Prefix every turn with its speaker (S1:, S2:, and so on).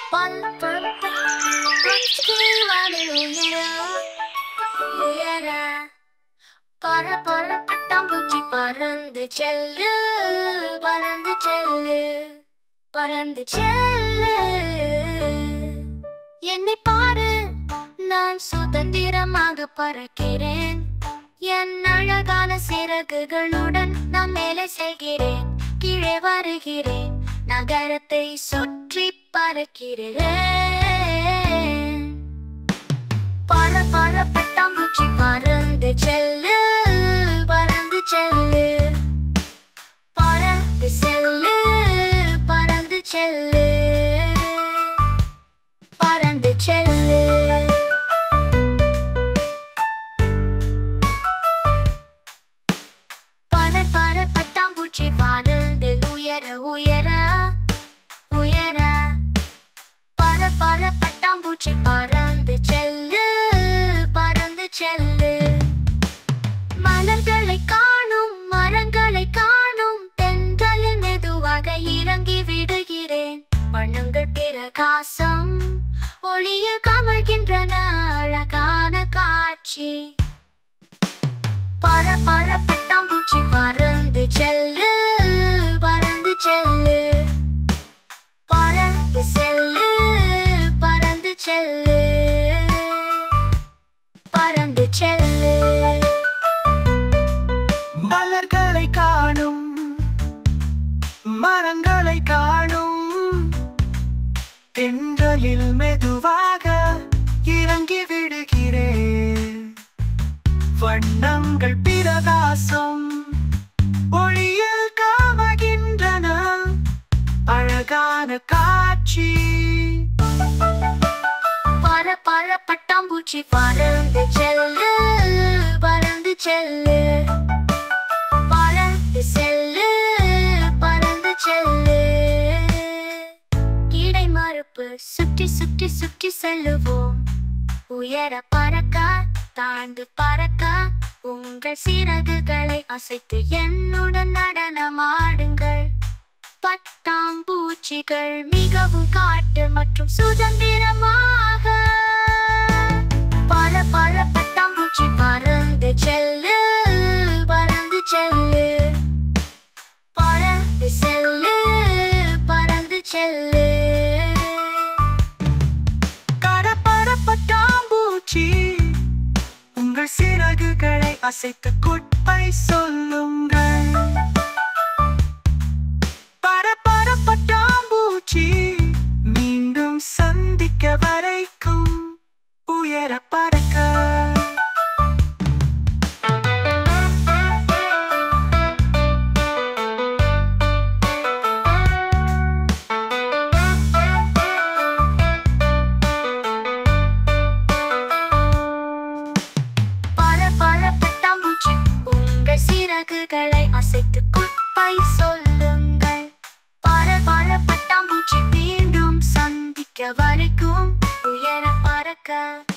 S1: பல் பருத்த கீழானில் உயர உயர பர பர பட்டாம்பூச்சி பறந்து செல்லு பறந்து செல்லு பறந்து செல்லு என்னை பாரு நான் சுதந்திரமாக பறக்கிறேன் என் அழகான சிறகுகளுடன் நான் மேலே செல்கிறேன் கீழே வருகிறேன் நகரத்தை சுற்றி பறக்கிறேன் பற பற பட்டாம்பூச்சி பறந்து செல்லு பறந்து செல்லு பறந்து செல்லு பறந்து செல்லு பறந்து செல்லு பற பற பட்டாம்பூச்சி பறந்து உயர உயர உயர பற பற பட்டாம்பூச்சி பறந்து செல்லு பறந்து செல்லு மலர்களை காணும் மரங்களை காணும் தென்றலில் மெதுவாக இறங்கி விடுகிறேன் வண்ணங்கள் பிரகாசம் ஒளிய கமழ்கின்றன அழகான காட்சி பற பற பட்டாம்பூச்சி பறந்து செல்லு பறந்து செல்லு பறந்து செல்லு பறந்து செல்லு பறந்து செல்லு
S2: மலர்களை காணும் மரங்களை காணும் தென்றலில் மெதுவாக இறங்கி விடுகிறேன் வண்ணங்கள் பிரகாசம் ஒளியில் காமகின்றன அழகான காட்சி
S1: பற பற பட்டாம்பூச்சி பறந்து செல்லு பறந்து செல்லு பறந்து செல்லு பறந்து செல்லு இடை மறுப்பு சுற்றி சுற்றி சுற்றி செல்லுவோம் உயர பறக்க தாழ்ந்து பறக்க உங்கள் சிறகுகளை அசைத்து என்னுடன் நடனமாடுங்கள் பட்டாம்பூச்சிகள் மிகவும் காட்டு மற்றும் சுதந்திரமாக பல பல பட்டாம்பூச்சி பறந்து செல்லு பறந்து செல்லு பறந்து செல்லு பறந்து செல்லு
S2: கடப்படப்பட்டாம்பூச்சி உங்கள் சிறகுகளை அசைத்து குட்பை சொல்லுங்கள் படப்படப்பட்டாம்பூச்சி மீண்டும் சந்திக்க வரைக்கும் உயர பறக்க
S1: பல பல பட்டாம்பூச்சி உங்கள் சிறகுகளை அசைத்து குப்பை சொல்லுங்கள் பல பல பட்டாம்பூச்சி மீண்டும் சந்திக்க வரைக்கும் உயர பறக்க